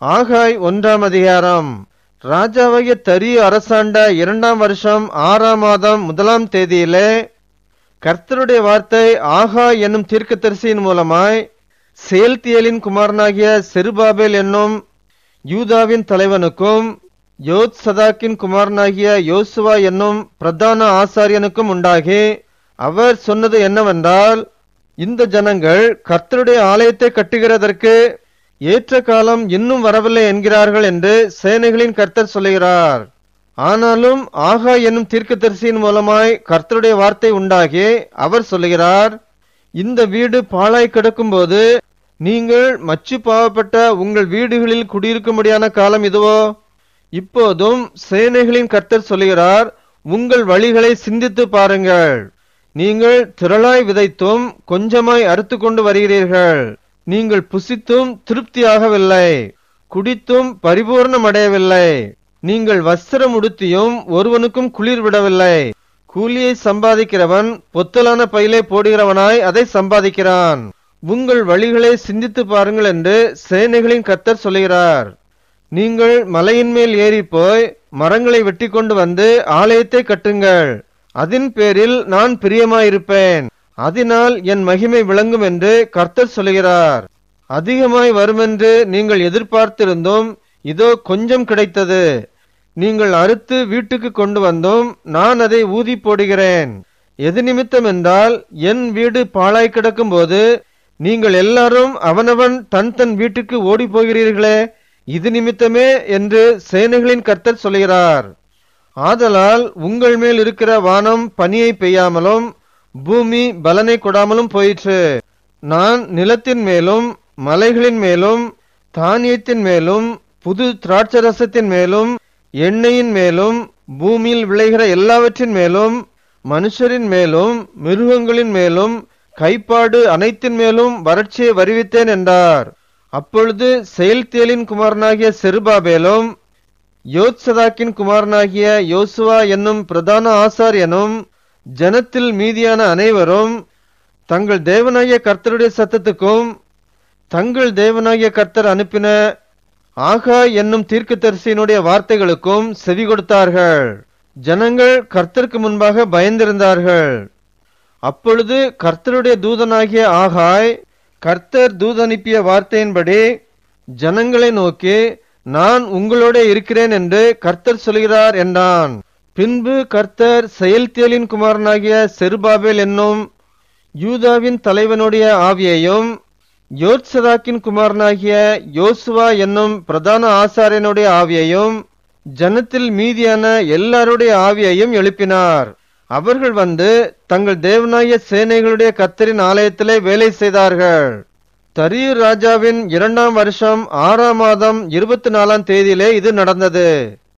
ஆகாய் ஒன்றாம் அதிகாரம் ராஜாவாகிய தரியு அரசாண்ட இரண்டாம் வருஷம் ஆறாம் மாதம் முதலாம் தேதியிலே கர்த்தருடைய வார்த்தை ஆகா என்னும் தீர்க்கதரிசியின் மூலமாய் செயல்தியலின் குமாரனாகிய செருபாபேல் என்னும் யூதாவின் தலைவனுக்கும் யோத் சதாக்கின் குமாரனாகிய யோசுவா என்னும் பிரதான ஆசாரியனுக்கும் உண்டாகி அவர் சொன்னது என்னவென்றால் இந்த ஜனங்கள் கர்த்தருடைய ஆலயத்தை கட்டுகிறதற்கு ஏற்ற காலம் இன்னும் வரவில்லை என்கிறார்கள் என்று சேனைகளின் கர்த்தர் சொல்லுகிறார் ஆனாலும் ஆகா என்னும் தீர்க்கதரிசியின் மூலமாய் கர்த்தருடைய வார்த்தை உண்டாகி அவர் சொல்லுகிறார் இந்த வீடு பாழாய் கிடக்கும்போது நீங்கள் மச்சு பாவப்பட்ட உங்கள் வீடுகளில் குடியிருக்கும்படியான காலம் இதுவோ இப்போதும் சேனைகளின் கர்த்தர் சொல்லுகிறார் உங்கள் வழிகளை சிந்தித்து பாருங்கள் நீங்கள் திரளாய் விதைத்தும் கொஞ்சமாய் அறுத்து கொண்டு வருகிறீர்கள் நீங்கள் புசித்தும் திருப்தியாகவில்லை குடித்தும் பரிபூர்ணமடையவில்லை நீங்கள் வஸ்திரம் உடுத்தியும் ஒருவனுக்கும் குளிர் விடவில்லை கூலியை சம்பாதிக்கிறவன் பொத்தலான பையிலே போடுகிறவனாய் அதை சம்பாதிக்கிறான் உங்கள் வழிகளை சிந்தித்து பாருங்கள் என்று சேனைகளின் கர்த்தர் சொல்லுகிறார் நீங்கள் மலையின் மேல் ஏறி போய் மரங்களை வெட்டி கொண்டு வந்து ஆலயத்தை கட்டுங்கள் அதன் பேரில் நான் பிரியமாயிருப்பேன் அதனால் என் மகிமை விளங்கும் என்று கர்த்தர் சொல்லுகிறார் அதிகமாய் வருமென்று நீங்கள் எதிர்பார்த்திருந்தும் இதோ கொஞ்சம் கிடைத்தது நீங்கள் அறுத்து வீட்டுக்கு கொண்டு வந்தும் நான் அதை ஊதி போடுகிறேன் எது நிமித்தம் என்றால் என் வீடு பாழாய் கிடக்கும் போது நீங்கள் எல்லாரும் அவனவன் தன் தன் வீட்டுக்கு ஓடி போகிறீர்களே இது நிமித்தமே என்று சேனைகளின் கர்த்தர் சொல்கிறார் ஆதலால் உங்கள் மேல் இருக்கிற வானம் பனியை பெய்யாமலும் பூமி பலனை கொடாமலும் போயிற்று நான் நிலத்தின் மேலும் மலைகளின் மேலும் தானியத்தின் மேலும் புது திராட்சரசத்தின் மேலும் எண்ணெயின் மேலும் பூமியில் விளைகிற எல்லாவற்றின் மேலும் மனுஷரின் மேலும் மிருகங்களின் மேலும் கைப்பாடு அனைத்தின் மேலும் வறட்சியை வருவித்தேன் என்றார் அப்பொழுது செயல்தியலின் குமாரனாகிய செருபாபேலும் யோத்சதாக்கின் குமாரனாகிய யோசுவா என்னும் பிரதான ஆசாரியனும் ஜனத்தில் மீதியான அனைவரும் தங்கள் தேவனாகிய கர்த்தருடைய சத்தத்துக்கும் தங்கள் தேவனாகிய கர்த்தர் அனுப்பின ஆகா என்னும் தீர்க்கதரிசியினுடைய வார்த்தைகளுக்கும் செவி கொடுத்தார்கள் ஜனங்கள் கர்த்தருக்கு முன்பாக பயந்திருந்தார்கள் அப்பொழுது கர்த்தருடைய தூதனாகிய ஆகாய் கர்த்தர் தூதனுப்பிய வார்த்தையின்படி ஜனங்களை நோக்கி நான் உங்களோட இருக்கிறேன் என்று கர்த்தர் சொல்கிறார் என்றான் பின்பு கர்த்தர் செயல்தியலின் குமாரனாகிய செருபாபேல் என்னும் யூதாவின் தலைவனுடைய ஆவியையும் யோத்சதாக்கின் குமாரனாகிய யோசுவா என்னும் பிரதான ஆசாரியனுடைய ஆவியையும் ஜனத்தில் மீதியான எல்லாருடைய ஆவியையும் எழுப்பினார் அவர்கள் வந்து தங்கள் தேவனாய சேனைகளுடைய கர்த்தரின் ஆலயத்திலே வேலை செய்தார்கள் தரியு ராஜாவின் இரண்டாம் வருஷம் ஆறாம் மாதம் இருபத்தி நாலாம் தேதியிலே இது நடந்தது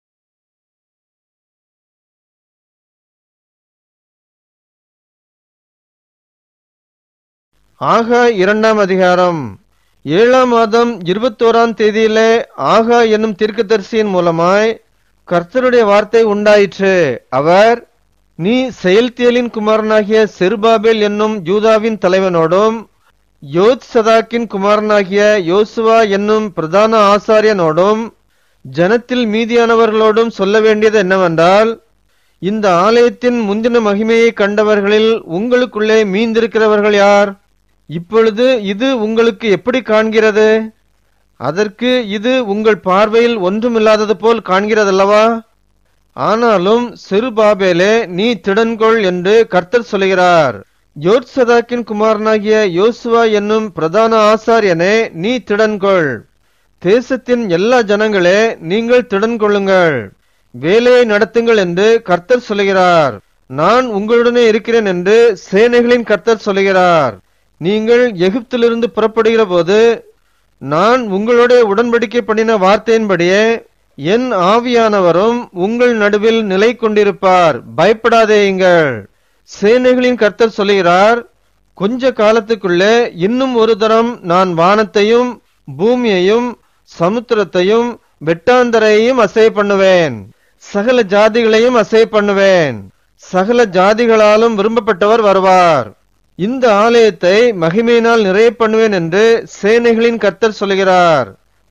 ஆகா இரண்டாம் அதிகாரம் ஏழாம் மாதம் இருபத்தோராம் தேதியிலே ஆகா என்னும் தீர்க்கதரிசியின் மூலமாய் கர்த்தருடைய வார்த்தை உண்டாயிற்று அவர் நீ செயல்தியலின் குமாரனாகிய செருபாபேல் என்னும் யூதாவின் தலைவனோடும் யோத் சதாக்கின் குமாரனாகிய யோசுவா என்னும் பிரதான ஆசாரியனோடும் ஜனத்தில் மீதியானவர்களோடும் சொல்ல வேண்டியது என்னவென்றால் இந்த ஆலயத்தின் முந்தின மகிமையை கண்டவர்களில் உங்களுக்குள்ளே மீந்திருக்கிறவர்கள் யார் இப்பொழுது இது உங்களுக்கு எப்படி காண்கிறது அதற்கு இது உங்கள் பார்வையில் ஒன்றுமில்லாதது போல் காண்கிறதல்லவா ஆனாலும் சிறுபாபேலே நீ திடன்கொள் என்று கர்த்தர் சொல்கிறார் யோத்சதாக்கின் குமாரனாகிய யோசுவா என்னும் பிரதான ஆசாரியனே நீ திடன்கொள் தேசத்தின் எல்லா ஜனங்களே நீங்கள் திடன் கொள்ளுங்கள் வேலையை நடத்துங்கள் என்று கர்த்தர் சொல்கிறார் நான் உங்களுடனே இருக்கிறேன் என்று சேனைகளின் கர்த்தர் சொல்கிறார் நீங்கள் எகிப்திலிருந்து புறப்படுகிற போது நான் உங்களோட உடன்படிக்கை பண்ணின வார்த்தையின்படியே என் ஆவியானவரும் உங்கள் நடுவில் நிலை கொண்டிருப்பார் பயப்படாதேயுங்கள் சேனைகளின் கர்த்தர் சொல்கிறார் கொஞ்ச காலத்துக்குள்ளே இன்னும் ஒரு தரம் நான் வானத்தையும் பூமியையும் சமுத்திரத்தையும் வெட்டாந்தரையையும் அசை பண்ணுவேன் சகல ஜாதிகளையும் அசை பண்ணுவேன் சகல ஜாதிகளாலும் விரும்பப்பட்டவர் வருவார் இந்த ஆலயத்தை மகிமையினால் நிறைய பண்ணுவேன் என்று சேனைகளின் கர்த்தர் சொல்கிறார்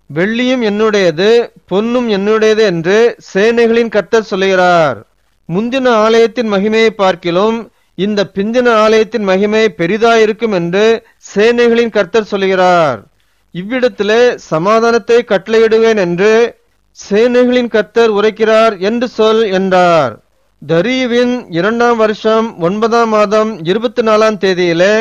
வெள்ளியும் என்னுடையது பொன்னும் என்னுடையது என்று சேனைகளின் கர்த்தர் சொல்லுகிறார் முந்தின ஆலயத்தின் மகிமையை பார்க்கிலும் இந்த பிந்தின ஆலயத்தின் மகிமை பெரிதாயிருக்கும் என்று சேனைகளின் கர்த்தர் சொல்லுகிறார் இவ்விடத்திலே சமாதானத்தை கட்டளையிடுவேன் என்று சேனைகளின் கர்த்தர் உரைக்கிறார் என்று சொல் என்றார் தரியுவின் இரண்டாம் வருஷம் ஒன்பதாம் மாதம் இருபத்தி நாலாம் தேதியிலே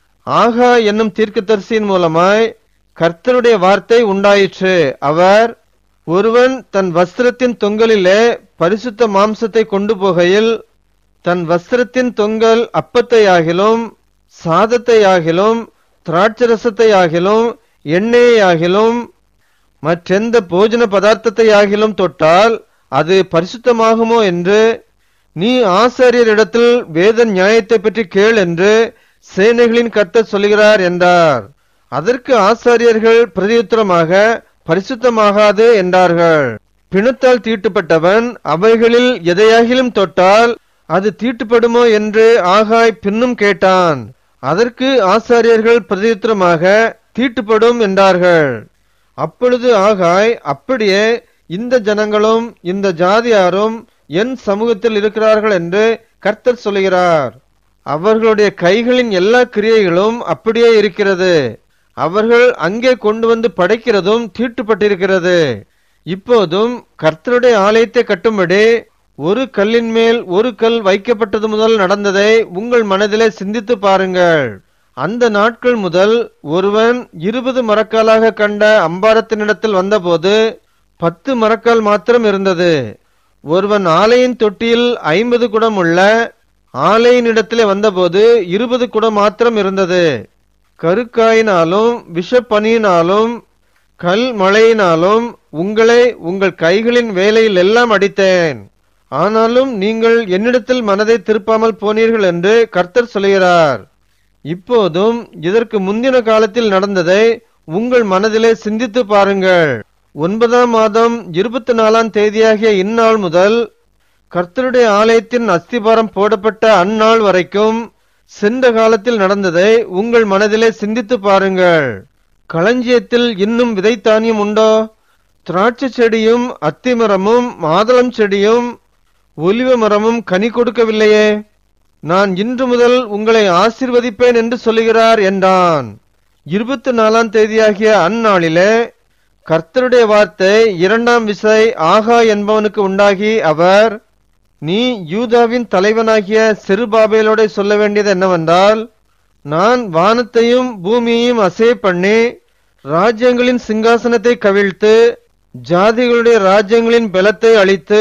ஆகா என்னும் தீர்க்கதரிசியின் மூலமாய் கர்த்தருடைய வார்த்தை உண்டாயிற்று அவர் ஒருவன் தன் வஸ்திரத்தின் தொங்கலிலே பரிசுத்த மாம்சத்தை கொண்டு போகையில் தன் வஸ்திரத்தின் தொங்கல் அப்பத்தையாகிலும் சாதத்தையாகிலும் திராட்சரசத்தையாகிலும் எண்ணெயாகிலும் மற்றெந்த போஜன பதார்த்தத்தையாகிலும் தொட்டால் அது பரிசுத்தமாகுமோ என்று நீ ஆசாரியரிடத்தில் வேத நியாயத்தை பற்றி கேள் என்று சேனைகளின் கர்த்தர் சொல்கிறார் என்றார் அதற்கு ஆசாரியர்கள் பிரதியுத்தரமாக பரிசுத்தமாகாது என்றார்கள் பிணத்தால் தீட்டுப்பட்டவன் அவைகளில் எதையாகிலும் தொட்டால் அது தீட்டுப்படுமோ என்று ஆகாய் பின்னும் கேட்டான் அதற்கு ஆசாரியர்கள் பிரதியுத்தரமாக தீட்டுப்படும் என்றார்கள் அப்பொழுது ஆகாய் அப்படியே இந்த ஜனங்களும் இந்த ஜாதியாரும் என் சமூகத்தில் இருக்கிறார்கள் என்று கர்த்தர் சொல்கிறார் அவர்களுடைய கைகளின் எல்லா கிரியைகளும் அப்படியே இருக்கிறது அவர்கள் அங்கே கொண்டு வந்து படைக்கிறதும் தீட்டுப்பட்டிருக்கிறது இப்போதும் கர்த்தருடைய ஆலயத்தை கட்டும்படி ஒரு கல்லின் மேல் ஒரு கல் வைக்கப்பட்டது முதல் நடந்ததை உங்கள் மனதிலே சிந்தித்து பாருங்கள் அந்த நாட்கள் முதல் ஒருவன் இருபது மரக்காலாக கண்ட அம்பாரத்தினிடத்தில் வந்தபோது பத்து மரக்கால் மாத்திரம் இருந்தது ஒருவன் ஆலையின் தொட்டியில் ஐம்பது குடம் உள்ள ஆலையினிடத்திலே வந்தபோது இருபது குடம் மாத்திரம் இருந்தது கருக்காயினாலும் விஷப்பனியினாலும் கல் மழையினாலும் உங்களை உங்கள் கைகளின் வேலையில் எல்லாம் அடித்தேன் ஆனாலும் நீங்கள் என்னிடத்தில் மனதை திருப்பாமல் போனீர்கள் என்று கர்த்தர் சொல்கிறார் இப்போதும் இதற்கு முந்தின காலத்தில் நடந்ததை உங்கள் மனதிலே சிந்தித்து பாருங்கள் ஒன்பதாம் மாதம் இருபத்தி நாலாம் தேதியாகிய இந்நாள் முதல் கர்த்தருடைய ஆலயத்தின் அஸ்திபாரம் போடப்பட்ட அந்நாள் வரைக்கும் சென்ற காலத்தில் நடந்ததை உங்கள் மனதிலே சிந்தித்து பாருங்கள் களஞ்சியத்தில் இன்னும் விதைத்தானியம் உண்டோ திராட்சை செடியும் அத்திமரமும் மாதளம் செடியும் ஒலிவ மரமும் கனி கொடுக்கவில்லையே நான் இன்று முதல் உங்களை ஆசிர்வதிப்பேன் என்று சொல்லுகிறார் என்றான் இருபத்தி நாலாம் தேதியாகிய அந்நாளிலே கர்த்தருடைய வார்த்தை இரண்டாம் விசை ஆகா என்பவனுக்கு உண்டாகி அவர் நீ யூதாவின் தலைவனாகிய செருபாபேலோட சொல்ல வேண்டியது என்னவென்றால் நான் வானத்தையும் பூமியையும் அசைய பண்ணி ராஜ்யங்களின் சிங்காசனத்தை கவிழ்த்து ஜாதிகளுடைய ராஜ்யங்களின் பலத்தை அழித்து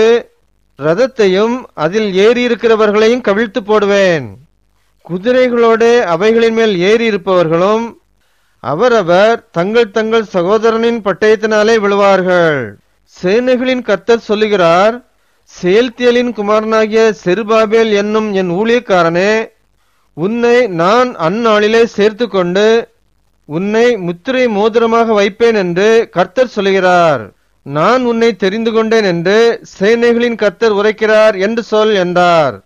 ரதத்தையும் அதில் ஏறி இருக்கிறவர்களையும் கவிழ்த்து போடுவேன் குதிரைகளோட அவைகளின் மேல் ஏறி இருப்பவர்களும் அவரவர் தங்கள் தங்கள் சகோதரனின் பட்டயத்தினாலே விழுவார்கள் சேனைகளின் கர்த்தர் சொல்லுகிறார் செயல்தியலின் குமாரனாகிய செருபாபேல் என்னும் என் ஊழியக்காரனே உன்னை நான் அந்நாளிலே சேர்த்து கொண்டு உன்னை முத்திரை மோதிரமாக வைப்பேன் என்று கர்த்தர் சொல்கிறார் நான் உன்னை தெரிந்து கொண்டேன் என்று சேனைகளின் கர்த்தர் உரைக்கிறார் என்று சொல் என்றார்